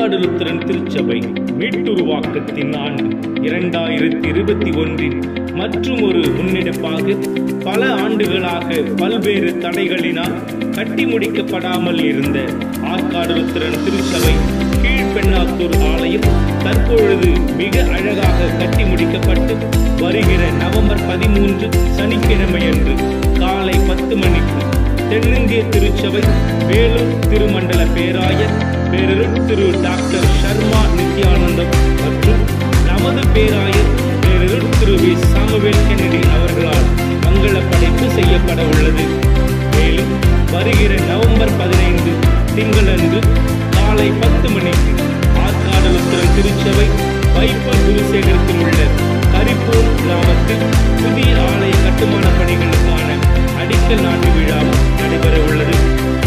ஆற்காடு லுத்திரன் திருச்சபை மீட்டுருவாக்கத்தின் ஆண்டு இரண்டாயிரத்தி இருபத்தி ஒன்றில் மற்றும் ஒரு முன்னெடுப்பாக பல ஆண்டுகளாக பல்வேறு தடைகளினால் கட்டி முடிக்கப்படாமல் இருந்த ஆற்காடு லுத்திரன் திருச்சபை கீழ்பெண்ணாத்தூர் ஆலயம் தற்பொழுது மிக அழகாக கட்டி முடிக்கப்பட்டு வருகிற நவம்பர் பதிமூன்று சனிக்கிழமையன்று காலை பத்து மணிக்கு தென்னிந்திய திருச்சபை வேலூர் திருமண்டல பேராயர் பேரருட் திரு டாக்டர் சர்மா நித்யானந்தம் மற்றும் நமது பேராயர் பேரருட் திரு வி சாமுவேல் கென்னடி அவர்களால் மங்கள படைப்பு செய்யப்பட உள்ளது மேலும் வருகிற நவம்பர் பதினைந்து திங்களன்று காலை பத்து மணிக்கு ஆற்காடு உத்தரன் திருச்சபை வைப்பர் குருசேகரத்தில் உள்ள கரிப்பூர் கிராமத்தில் புதிய ஆலய கட்டுமான பணிகளுக்கான அடிக்கல் நாட்டு விழாவும் நடைபெற உள்ளது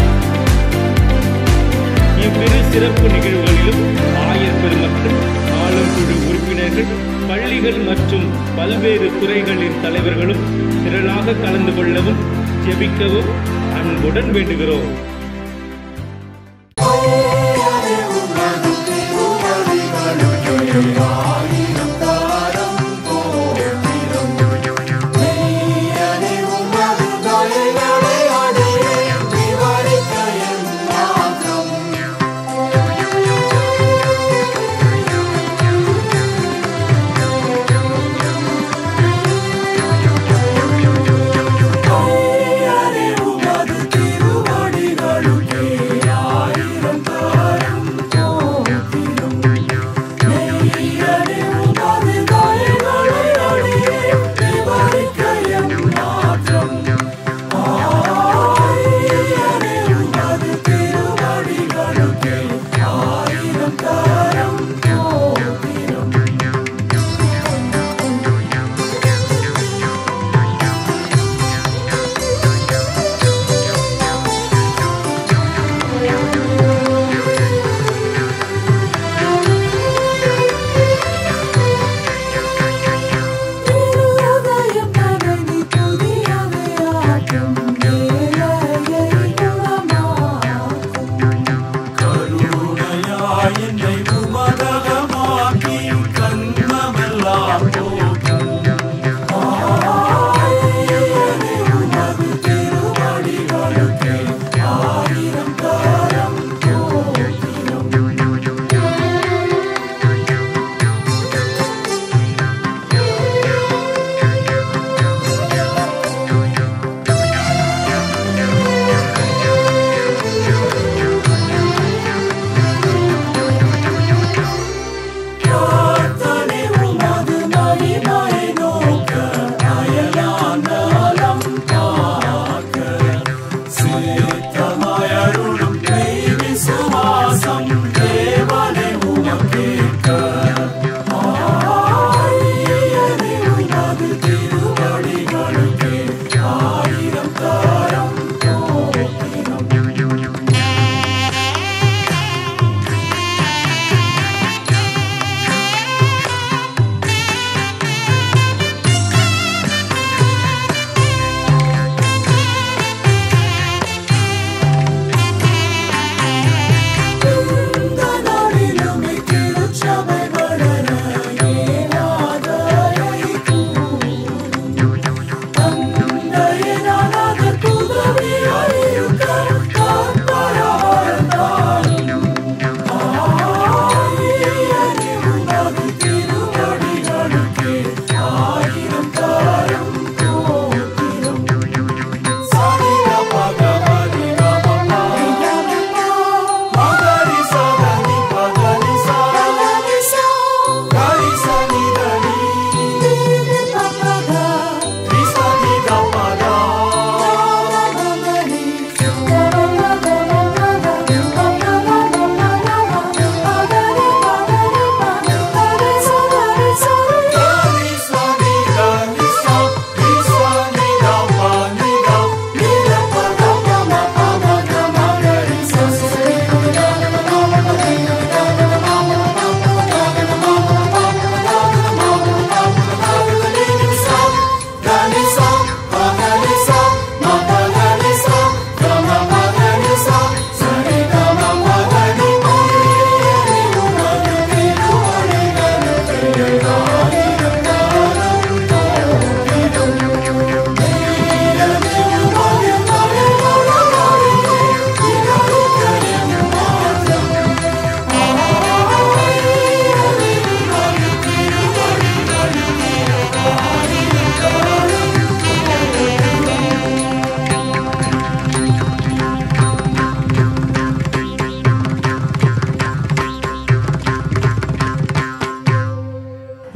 இவ்விரு சிறப்பு நிகழ்வுகளிலும் ஆயர் பெருமக்கள் ஆளுங்குழு உறுப்பினர்கள் பள்ளிகள் மற்றும் பல்வேறு துறைகளின் தலைவர்களும் திரளாக கலந்து கொள்ளவும் ஜெபிக்கவும் அன்புடன் வேண்டுகிறோம் உமது திருவடிகளுக்கே ஆயிரம்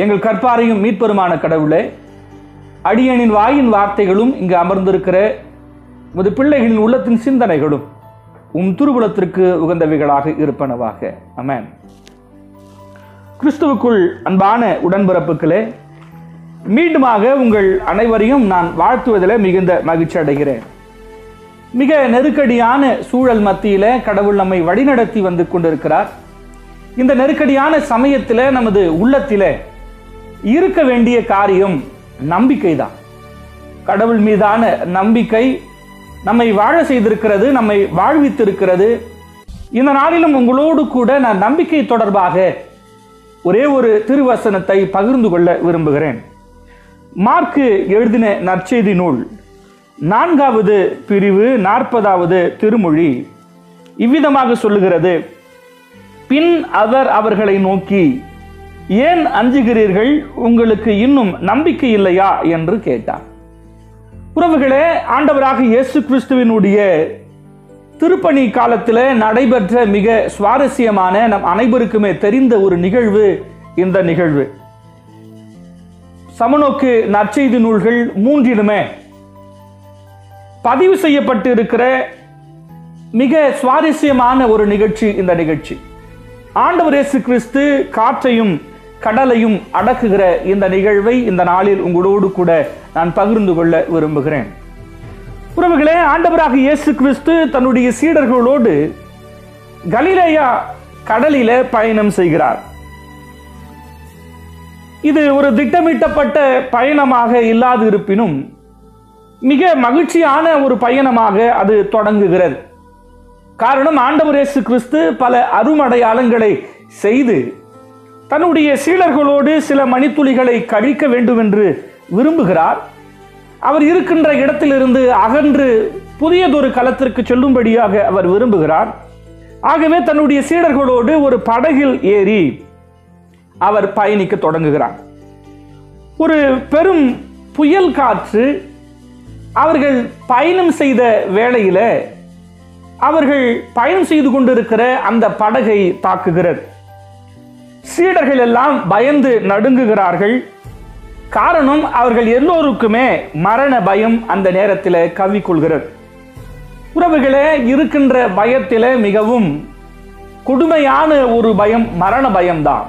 எங்கள் கற்பாரையும் மீட்பெருமான கடவுளே அடியனின் வாயின் வார்த்தைகளும் இங்கு அமர்ந்திருக்கிற உமது பிள்ளைகளின் உள்ளத்தின் சிந்தனைகளும் உம் துருபுலத்திற்கு உகந்தவைகளாக இருப்பனவாக அமேன் கிறிஸ்துவுக்குள் அன்பான உடன்பிறப்புகளே மீண்டுமாக உங்கள் அனைவரையும் நான் வாழ்த்துவதில் மிகுந்த மகிழ்ச்சி அடைகிறேன் மிக நெருக்கடியான சூழல் மத்தியில கடவுள் நம்மை வழிநடத்தி வந்து கொண்டிருக்கிறார் இந்த நெருக்கடியான சமயத்தில் நமது உள்ளத்தில இருக்க வேண்டிய காரியம் நம்பிக்கை தான் கடவுள் மீதான நம்பிக்கை நம்மை வாழ செய்திருக்கிறது நம்மை வாழ்வித்திருக்கிறது இந்த நாளிலும் உங்களோடு கூட நான் நம்பிக்கை தொடர்பாக ஒரே ஒரு திருவசனத்தை பகிர்ந்து கொள்ள விரும்புகிறேன் மார்க்கு எழுதின நற்செய்தி நூல் நான்காவது பிரிவு நாற்பதாவது திருமொழி இவ்விதமாக சொல்லுகிறது பின் அவர் அவர்களை நோக்கி ஏன் அஞ்சுகிறீர்கள் உங்களுக்கு இன்னும் நம்பிக்கை இல்லையா என்று கேட்டார் உறவுகளே ஆண்டவராக இயேசு கிறிஸ்துவினுடைய திருப்பணி காலத்தில் நடைபெற்ற மிக சுவாரஸ்யமான நம் அனைவருக்குமே தெரிந்த ஒரு நிகழ்வு இந்த நிகழ்வு சமநோக்கு நற்செய்தி நூல்கள் மூன்றிலுமே பதிவு செய்யப்பட்டு இருக்கிற மிக சுவாரஸ்யமான ஒரு நிகழ்ச்சி இந்த நிகழ்ச்சி ஆண்டவர் இயேசு கிறிஸ்து காற்றையும் கடலையும் அடக்குகிற இந்த நிகழ்வை இந்த நாளில் உங்களோடு கூட நான் பகிர்ந்து கொள்ள விரும்புகிறேன் உறவுகளே ஆண்டவராக இயேசு கிறிஸ்து தன்னுடைய சீடர்களோடு கலிலேயா கடலில பயணம் செய்கிறார் இது ஒரு திட்டமிட்டப்பட்ட பயணமாக இல்லாது இருப்பினும் மிக மகிழ்ச்சியான ஒரு பயணமாக அது தொடங்குகிறது காரணம் ஆண்டவர் இயேசு கிறிஸ்து பல அருமடையாளங்களை செய்து தன்னுடைய சீடர்களோடு சில மணித்துளிகளை கழிக்க வேண்டும் என்று விரும்புகிறார் அவர் இருக்கின்ற இடத்திலிருந்து அகன்று புதியதொரு களத்திற்கு செல்லும்படியாக அவர் விரும்புகிறார் ஆகவே தன்னுடைய சீடர்களோடு ஒரு படகில் ஏறி அவர் பயணிக்க தொடங்குகிறார் ஒரு பெரும் புயல் காற்று அவர்கள் பயணம் செய்த வேளையில அவர்கள் பயணம் செய்து கொண்டிருக்கிற அந்த படகை தாக்குகிறது சீடர்கள் எல்லாம் பயந்து நடுங்குகிறார்கள் காரணம் அவர்கள் எல்லோருக்குமே மரண பயம் அந்த நேரத்தில் கவிக்கொள்கிறது உறவுகளே இருக்கின்ற பயத்தில மிகவும் கொடுமையான ஒரு பயம் மரண பயம்தான்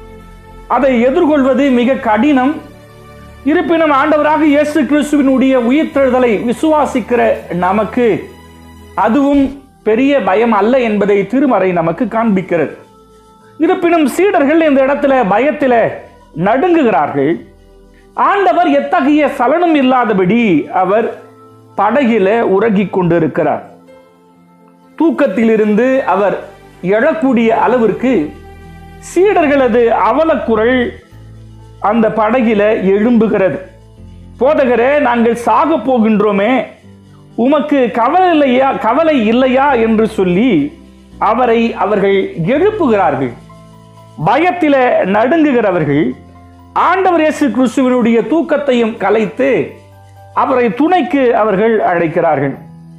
அதை எதிர்கொள்வது மிக கடினம் இருப்பினும் ஆண்டவராக இயேசு கிறிஸ்துவினுடைய உயிர்த்தெழுதலை விசுவாசிக்கிற நமக்கு அதுவும் பெரிய பயம் அல்ல என்பதை திருமறை நமக்கு காண்பிக்கிறது இருப்பினும் சீடர்கள் இந்த இடத்துல பயத்தில நடுங்குகிறார்கள் ஆண்டவர் எத்தகைய சலனம் இல்லாதபடி அவர் படகில உறங்கிக் கொண்டிருக்கிறார் தூக்கத்திலிருந்து அவர் எழக்கூடிய அளவிற்கு சீடர்களது அவலக்குரல் அந்த படகில எழும்புகிறது போதகரே நாங்கள் சாக போகின்றோமே உமக்கு கவலை இல்லையா கவலை இல்லையா என்று சொல்லி அவரை அவர்கள் எழுப்புகிறார்கள் பயத்தில நடுங்குகிறவர்கள் ஆண்டவர் இயேசு கிறிஸ்துவனுடைய தூக்கத்தையும் கலைத்து அவரை துணைக்கு அவர்கள் அழைக்கிறார்கள்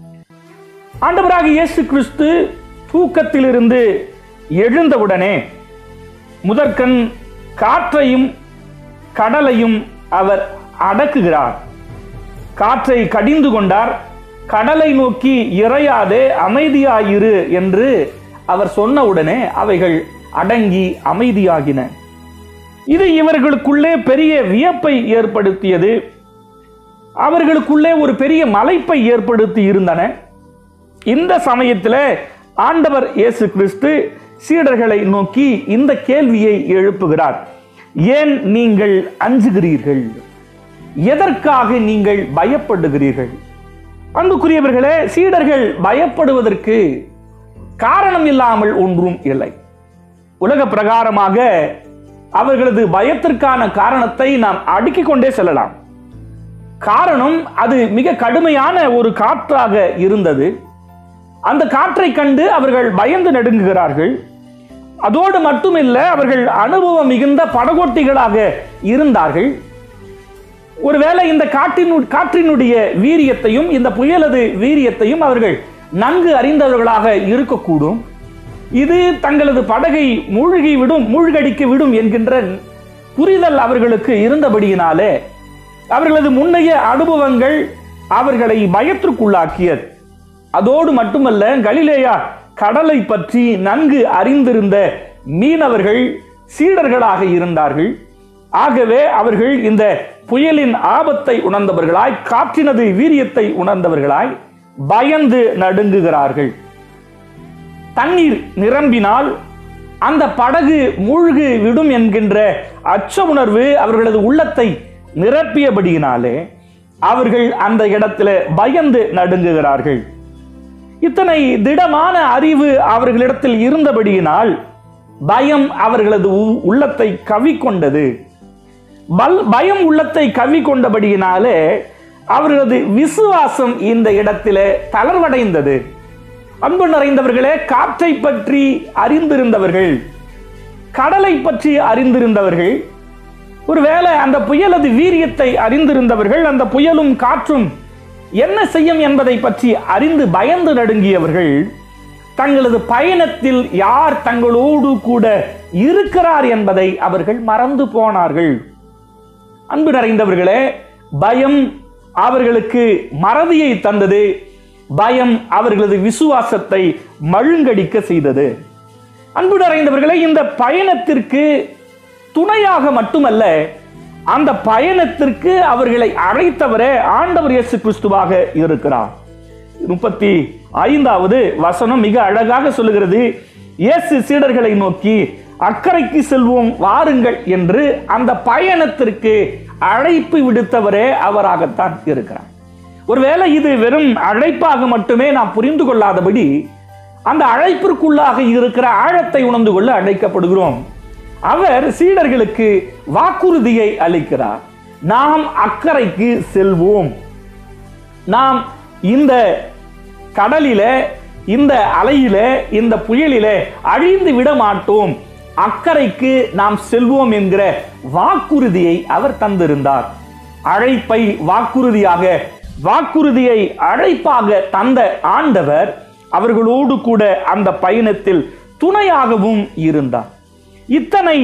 ஆண்டவராக இயேசு கிறிஸ்து தூக்கத்திலிருந்து எழுந்தவுடனே முதற்கண் காற்றையும் கடலையும் அவர் அடக்குகிறார் காற்றை கடிந்து கொண்டார் கடலை நோக்கி இறையாதே அமைதியாயிரு என்று அவர் சொன்னவுடனே அவைகள் அடங்கி அமைதியாகின இது இவர்களுக்குள்ளே பெரிய வியப்பை ஏற்படுத்தியது அவர்களுக்குள்ளே ஒரு பெரிய மலைப்பை ஏற்படுத்தி இருந்தன இந்த சமயத்தில் ஆண்டவர் இயேசு கிறிஸ்து சீடர்களை நோக்கி இந்த கேள்வியை எழுப்புகிறார் ஏன் நீங்கள் அஞ்சுகிறீர்கள் எதற்காக நீங்கள் பயப்படுகிறீர்கள் அன்புக்குரியவர்களே சீடர்கள் பயப்படுவதற்கு காரணம் இல்லாமல் ஒன்றும் இல்லை உலக பிரகாரமாக அவர்களது பயத்திற்கான காரணத்தை நாம் அடுக்கிக் கொண்டே செல்லலாம் காரணம் அது மிக கடுமையான ஒரு காற்றாக இருந்தது அந்த காற்றை கண்டு அவர்கள் பயந்து நடுங்குகிறார்கள் அதோடு மட்டுமில்ல அவர்கள் அனுபவம் மிகுந்த படகோட்டிகளாக இருந்தார்கள் ஒருவேளை இந்த காற்றினு காற்றினுடைய வீரியத்தையும் இந்த புயலது வீரியத்தையும் அவர்கள் நன்கு அறிந்தவர்களாக இருக்கக்கூடும் இது தங்களது படகை மூழ்கி விடும் மூழ்கடிக்க விடும் என்கின்ற புரிதல் அவர்களுக்கு இருந்தபடியினாலே அவர்களது முன்னைய அனுபவங்கள் அவர்களை பயத்திற்குள்ளாக்கியது அதோடு மட்டுமல்ல கலிலேயா கடலை பற்றி நன்கு அறிந்திருந்த மீனவர்கள் சீடர்களாக இருந்தார்கள் ஆகவே அவர்கள் இந்த புயலின் ஆபத்தை உணர்ந்தவர்களாய் காற்றினது வீரியத்தை உணர்ந்தவர்களாய் பயந்து நடுங்குகிறார்கள் தண்ணீர் நிரம்பினால் அந்த படகு மூழ்கு விடும் என்கின்ற அச்ச உணர்வு அவர்களது உள்ளத்தை நிரப்பியபடியினாலே அவர்கள் அந்த இடத்துல பயந்து நடுங்குகிறார்கள் இத்தனை திடமான அறிவு அவர்களிடத்தில் இருந்தபடியினால் பயம் அவர்களது உ- உள்ளத்தை கவிக்கொண்டது பல் பயம் உள்ளத்தை கவி கொண்டபடியினாலே அவர்களது விசுவாசம் இந்த இடத்திலே தளர்வடைந்தது அன்பு நிறைந்தவர்களே காற்றை பற்றி அறிந்திருந்தவர்கள் கடலை பற்றி அறிந்திருந்தவர்கள் ஒருவேளை அந்த புயலது வீரியத்தை அறிந்திருந்தவர்கள் அந்த புயலும் காற்றும் என்ன செய்யும் என்பதை பற்றி அறிந்து பயந்து நடுங்கியவர்கள் தங்களது பயணத்தில் யார் தங்களோடு கூட இருக்கிறார் என்பதை அவர்கள் மறந்து போனார்கள் அன்பு நிறைந்தவர்களே பயம் அவர்களுக்கு மறதியை தந்தது பயம் அவர்களது விசுவாசத்தை மழுங்கடிக்க செய்தது அன்பு நிறைந்தவர்களே இந்த பயணத்திற்கு துணையாக மட்டுமல்ல அந்த பயணத்திற்கு அவர்களை அழைத்தவரே ஆண்டவர் இயேசு கிறிஸ்துவாக இருக்கிறார் முப்பத்தி ஐந்தாவது வசனம் மிக அழகாக சொல்லுகிறது இயேசு சீடர்களை நோக்கி அக்கறைக்கு செல்வோம் வாருங்கள் என்று அந்த பயணத்திற்கு அழைப்பு விடுத்தவரே அவராகத்தான் இருக்கிறார் ஒருவேளை இது வெறும் அழைப்பாக மட்டுமே நாம் புரிந்து கொள்ளாதபடி அந்த அழைப்பிற்குள்ளாக இருக்கிற ஆழத்தை உணர்ந்து கொள்ள அழைக்கப்படுகிறோம் அவர் சீடர்களுக்கு வாக்குறுதியை அளிக்கிறார் நாம் அக்கறைக்கு செல்வோம் நாம் இந்த கடலிலே இந்த அலையிலே இந்த புயலிலே அழிந்து விட மாட்டோம் அக்கறைக்கு நாம் செல்வோம் என்கிற வாக்குறுதியை அவர் தந்திருந்தார் அழைப்பை வாக்குறுதியாக வாக்குறுதியை அழைப்பாக தந்த ஆண்டவர் அவர்களோடு கூட அந்த பயணத்தில் துணையாகவும் இருந்தார் இத்தனை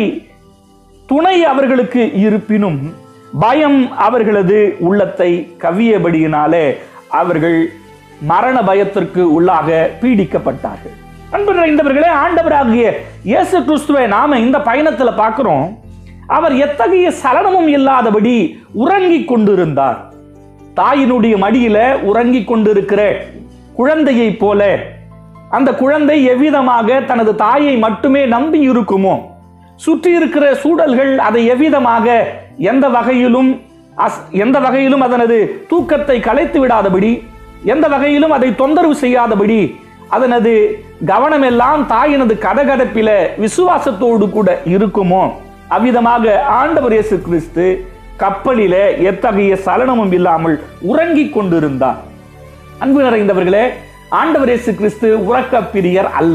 துணை அவர்களுக்கு இருப்பினும் பயம் அவர்களது உள்ளத்தை கவியபடியினாலே அவர்கள் மரண பயத்திற்கு உள்ளாக பீடிக்கப்பட்டார்கள் அன்பு நிறைந்தவர்களே ஆண்டவராகிய இயேசு கிறிஸ்துவை நாம இந்த பயணத்துல பார்க்கிறோம் அவர் எத்தகைய சலனமும் இல்லாதபடி உறங்கிக் கொண்டிருந்தார் தாயினுடைய மடியில உறங்கிக் கொண்டிருக்கிற குழந்தையைப் போல அந்த குழந்தை எவ்விதமாக தனது தாயை மட்டுமே நம்பி இருக்குமோ சுற்றி இருக்கிற சூழல்கள் அதை எவ்விதமாக எந்த வகையிலும் அஸ்- எந்த வகையிலும் அதனது தூக்கத்தை கலைத்து விடாதபடி எந்த வகையிலும் அதை தொந்தரவு செய்யாதபடி அதனது கவனமெல்லாம் தாயினது கதகதப்பில விசுவாசத்தோடு கூட இருக்குமோ அவ்விதமாக ஆண்டவர் இயேசு கிறிஸ்து கப்பலிலே எத்தகைய சலனமும் இல்லாமல் உறங்கிக் கொண்டிருந்தார் அன்பு நிறைந்தவர்களே ஆண்டவர் இயேசு கிறிஸ்து உறக்க பிரியர் அல்ல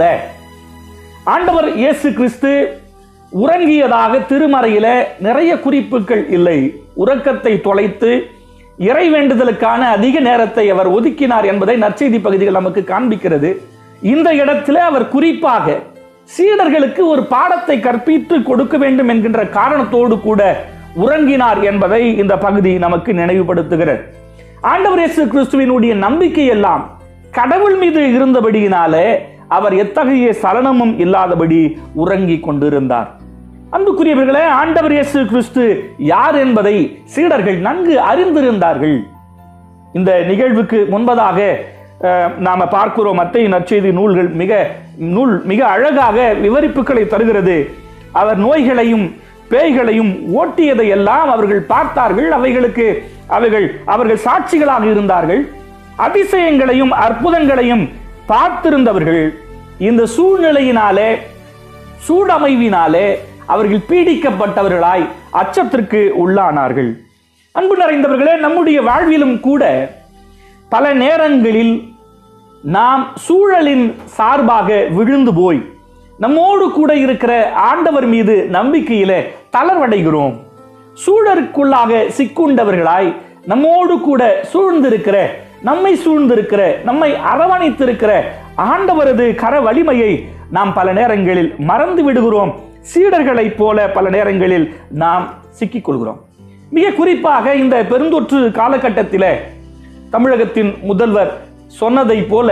ஆண்டவர் இயேசு கிறிஸ்து உறங்கியதாக திருமறையில நிறைய குறிப்புகள் இல்லை உறக்கத்தை தொலைத்து இறை வேண்டுதலுக்கான அதிக நேரத்தை அவர் ஒதுக்கினார் என்பதை நற்செய்தி பகுதிகள் நமக்கு காண்பிக்கிறது இந்த இடத்துல அவர் குறிப்பாக சீடர்களுக்கு ஒரு பாடத்தை கற்பித்து கொடுக்க வேண்டும் என்கின்ற காரணத்தோடு கூட உறங்கினார் என்பதை இந்த பகுதி நமக்கு நினைவுபடுத்துகிறது ஆண்டவர் இயேசு கிறிஸ்துவினுடைய நம்பிக்கை எல்லாம் கடவுள் மீது இருந்தபடியினாலே அவர் எத்தகைய சலனமும் இல்லாதபடி உறங்கிக் கொண்டிருந்தார் அன்புக்குரியவர்களே ஆண்டவர் இயேசு கிறிஸ்து யார் என்பதை சீடர்கள் நன்கு அறிந்திருந்தார்கள் இந்த நிகழ்வுக்கு முன்பதாக அஹ், நாம பார்க்கிறோம் மத்திய நற்செய்தி நூல்கள் மிக நூல் மிக அழகாக விவரிப்புகளை தருகிறது அவர் நோய்களையும் பேய்களையும் ஓட்டியதை எல்லாம் அவர்கள் பார்த்தார்கள் அவைகளுக்கு அவைகள் அவர்கள் சாட்சிகளாக இருந்தார்கள் அதிசயங்களையும் அற்புதங்களையும் பார்த்திருந்தவர்கள் இந்த சூழ்நிலையினாலே சூடமைவினாலே அவர்கள் பீடிக்கப்பட்டவர்களாய் அச்சத்திற்கு உள்ளானார்கள் அன்பு நிறைந்தவர்களே நம்முடைய வாழ்விலும் கூட பல நேரங்களில் நாம் சூழலின் சார்பாக விழுந்து போய் நம்மோடு கூட இருக்கிற ஆண்டவர் மீது நம்பிக்கையில தளர்வடைகிறோம் சூழலுக்குள்ளாக சிக்குண்டவர்களாய் நம்மோடு கூட சூழ்ந்திருக்கிற நம்மை சூழ்ந்திருக்கிற நம்மை அரவணைத்திருக்கிற ஆண்டவரது கர வலிமையை நாம் பல நேரங்களில் மறந்து விடுகிறோம் சீடர்களைப் போல பல நேரங்களில் நாம் சிக்கிக்கொள்கிறோம் மிக குறிப்பாக இந்த பெருந்தொற்று காலகட்டத்தில் தமிழகத்தின் முதல்வர் சொன்னதை போல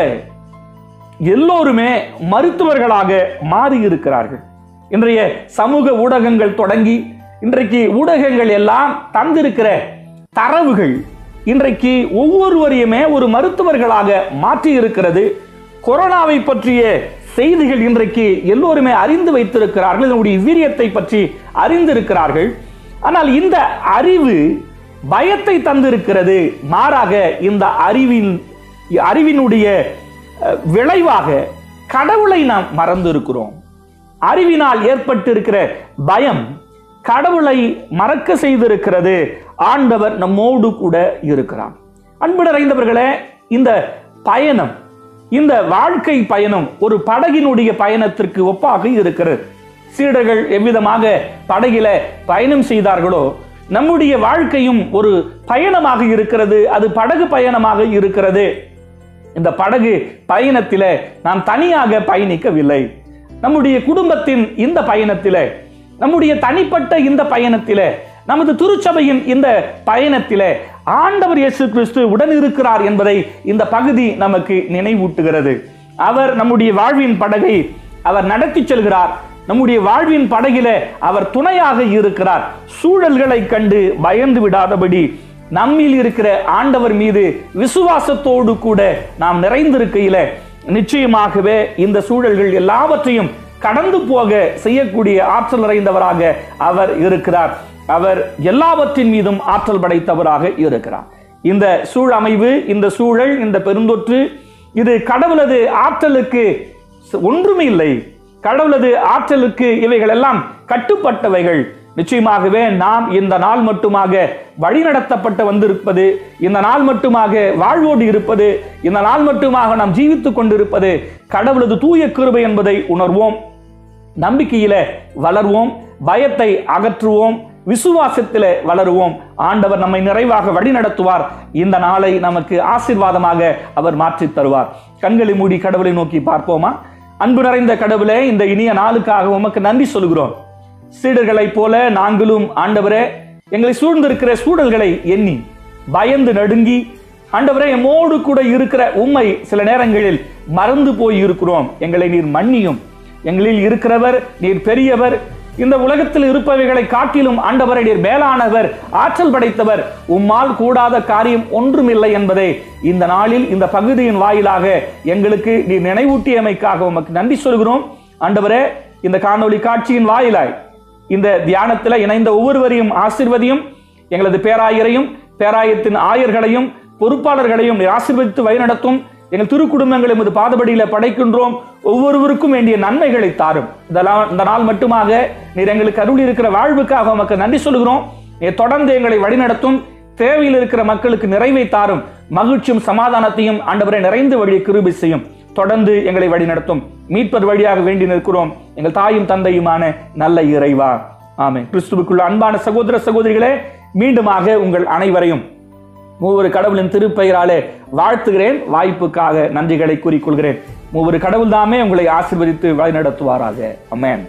எல்லோருமே மருத்துவர்களாக மாறி இருக்கிறார்கள் இன்றைய சமூக ஊடகங்கள் தொடங்கி இன்றைக்கு ஊடகங்கள் எல்லாம் தந்திருக்கிற தரவுகள் இன்றைக்கு ஒவ்வொருவரையுமே ஒரு மருத்துவர்களாக மாற்றி இருக்கிறது கொரோனாவை பற்றிய செய்திகள் இன்றைக்கு எல்லோருமே அறிந்து வைத்திருக்கிறார்கள் இதனுடைய வீரியத்தை பற்றி அறிந்திருக்கிறார்கள் ஆனால் இந்த அறிவு பயத்தை தந்திருக்கிறது மாறாக இந்த அறிவின் அறிவினுடைய அஹ், விளைவாக கடவுளை நாம் மறந்து இருக்கிறோம் அறிவினால் ஏற்பட்டிருக்கிற பயம் கடவுளை மறக்க செய்திருக்கிறது ஆண்டவர் நம்மோடு கூட இருக்கிறார் அன்பு நிறைந்தவர்களே இந்த பயணம் இந்த வாழ்க்கை பயணம் ஒரு படகினுடைய பயணத்திற்கு ஒப்பாக இருக்கிறது சீடர்கள் எவ்விதமாக படகில பயணம் செய்தார்களோ நம்முடைய வாழ்க்கையும் ஒரு பயணமாக இருக்கிறது அது படகு பயணமாக இருக்கிறது இந்த படகு பயணத்தில நாம் தனியாக பயணிக்கவில்லை நம்முடைய குடும்பத்தின் இந்த பயணத்தில நம்முடைய தனிப்பட்ட இந்த பயணத்தில நமது திருச்சபையின் இந்த பயணத்தில ஆண்டவர் இயேசு கிறிஸ்து உடன் இருக்கிறார் என்பதை இந்த பகுதி நமக்கு நினைவூட்டுகிறது அவர் நம்முடைய வாழ்வின் படகை அவர் நடத்தி செல்கிறார் நம்முடைய வாழ்வின் படகில அவர் துணையாக இருக்கிறார் சூழல்களை கண்டு பயந்து விடாதபடி நம்மில் இருக்கிற ஆண்டவர் மீது விசுவாசத்தோடு கூட நாம் நிறைந்திருக்கையில நிச்சயமாகவே இந்த சூழல்கள் எல்லாவற்றையும் கடந்து போக செய்யக்கூடிய ஆற்றல் நிறைந்தவராக அவர் இருக்கிறார் அவர் எல்லாவற்றின் மீதும் ஆற்றல் படைத்தவராக இருக்கிறார் இந்த சூழமைவு இந்த சூழல் இந்த பெருந்தொற்று இது கடவுளது ஆற்றலுக்கு ஒன்றுமே இல்லை கடவுளது ஆற்றலுக்கு இவைகள் எல்லாம் கட்டுப்பட்டவைகள் நிச்சயமாகவே நாம் இந்த நாள் மட்டுமாக வழிநடத்தப்பட்டு வந்திருப்பது இந்த நாள் மட்டுமாக வாழ்வோடு இருப்பது இந்த நாள் மட்டுமாக நாம் ஜீவித்துக் கொண்டிருப்பது கடவுளது தூய கிருபை என்பதை உணர்வோம் நம்பிக்கையில வளர்வோம் பயத்தை அகற்றுவோம் விசுவாசத்தில வளருவோம் ஆண்டவர் நம்மை நிறைவாக வழிநடத்துவார் இந்த நாளை நமக்கு ஆசீர்வாதமாக அவர் மாற்றித் தருவார் கண்களை மூடி கடவுளை நோக்கி பார்ப்போமா அன்பு நிறைந்த கடவுளே இந்த இனிய நாளுக்காக உமக்கு நன்றி சொல்கிறோம் சீடர்களைப் போல நாங்களும் ஆண்டவரே எங்களை சூழ்ந்திருக்கிற சூழல்களை எண்ணி பயந்து நடுங்கி ஆண்டவரே எம்மோடு கூட இருக்கிற உண்மை சில நேரங்களில் மறந்து போய் இருக்கிறோம் எங்களை நீர் மன்னியும் எங்களில் இருக்கிறவர் நீர் பெரியவர் இந்த உலகத்தில் இருப்பவைகளை காட்டிலும் ஆண்டவரை நீர் மேலானவர் ஆற்றல் படைத்தவர் உம்மால் கூடாத காரியம் ஒன்றுமில்லை என்பதை இந்த நாளில் இந்த பகுதியின் வாயிலாக எங்களுக்கு நீர் நினைவூட்டியமைக்காக உமக்கு நன்றி சொல்கிறோம் ஆண்டவரே இந்த காணொளி காட்சியின் வாயிலாய் இந்த தியானத்தில் இணைந்த ஒவ்வொருவரையும் ஆசிர்வதியும் எங்களது பேராயரையும் பேராயத்தின் ஆயர்களையும் பொறுப்பாளர்களையும் நீர் ஆசீர்வதித்து வழிநடத்தும் எங்கள் திருக்குடும்பங்களை எமது பாதபடியில படைக்கின்றோம் ஒவ்வொருவருக்கும் வேண்டிய நன்மைகளை தாரும் இதெல்லாம் இந்த நாள் மட்டுமாக நீர் எங்களுக்கு அருள் இருக்கிற வாழ்வுக்காக உமக்கு நன்றி சொல்கிறோம் நீர் தொடர்ந்து எங்களை வழிநடத்தும் தேவையில் இருக்கிற மக்களுக்கு நிறைவை தாரும் மகிழ்ச்சியும் சமாதானத்தையும் ஆண்டவரை நிறைந்து வழியை கிருபை செய்யும் தொடர்ந்து எங்களை வழிநடத்தும் மீட்பர் வழியாக வேண்டி நிற்கிறோம் எங்கள் தாயும் தந்தையுமான நல்ல இறைவா ஆமென் கிறிஸ்துவுக்குள்ள அன்பான சகோதர சகோதரிகளே மீண்டுமாக உங்கள் அனைவரையும் மூவரு கடவுளின் திருப்பெயராலே வாழ்த்துகிறேன் வாய்ப்புக்காக நன்றிகளை கூறிக்கொள்கிறேன் மூவரு கடவுள் தாமே உங்களை ஆசீர்வதித்து வழிநடத்துவாராக அமேன்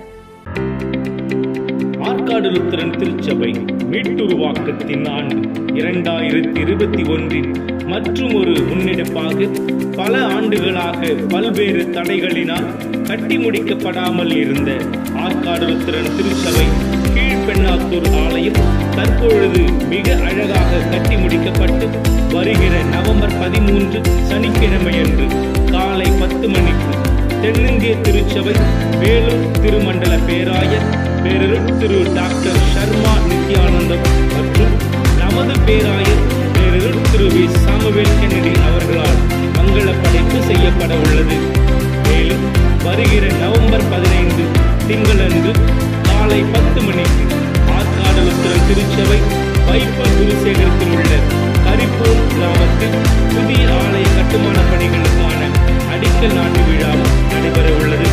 ஆற்காடு லுத்தரன் திருச்சபை மீட்டுருவாக்கத்தின் ஆண்டு இரண்டாயிரத்தி இருபத்தி ஒன்றில் மற்றும் ஒரு முன்னெடுப்பாக பல ஆண்டுகளாக பல்வேறு தடைகளினால் கட்டி முடிக்கப்படாமல் இருந்த ஆற்காடு லுத்தரன் திருச்சபை கீழ்பெண்ணாத்தூர் ஆலயம் தற்பொழுது மிக அழகாக கட்டி முடிக்கப்பட்டு வருகிற நவம்பர் பதிமூன்று சனிக்கிழமையன்று காலை பத்து மணிக்கு தென்னிந்திய திருச்சபை வேலூர் திருமண்டல பேராயர் பேரருட் திரு டாக்டர் சர்மா நித்யானந்தம் மற்றும் நமது பேராயர் பேரருட் திரு வி சாமுவேல் கென்னடி அவர்களால் மங்கள படைப்பு செய்யப்பட உள்ளது மேலும் வருகிற நவம்பர் பதினைந்து திங்களன்று காலை பத்து மணிக்கு ஆற்காடலுத்திரன் திருச்சபை வைப்பல் குருசேகரத்தில் உள்ள கரிப்பூர் கிராமத்தில் புதிய ஆலய கட்டுமான பணிகளுக்கான அடிக்கல் நாட்டு விழாவும் நடைபெற உள்ளது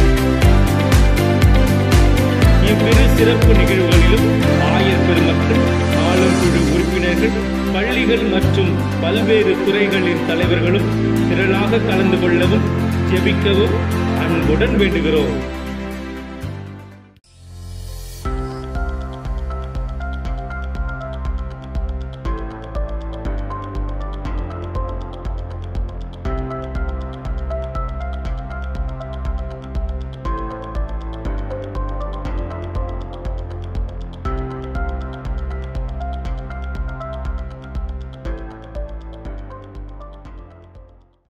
இவ்விரு சிறப்பு நிகழ்வுகளிலும் ஆயர் பெருமக்கள் ஆளுங்குழு உறுப்பினர்கள் பள்ளிகள் மற்றும் பல்வேறு துறைகளின் தலைவர்களும் திரளாக கலந்து கொள்ளவும் ஜெபிக்கவும் அன்புடன் வேண்டுகிறோம்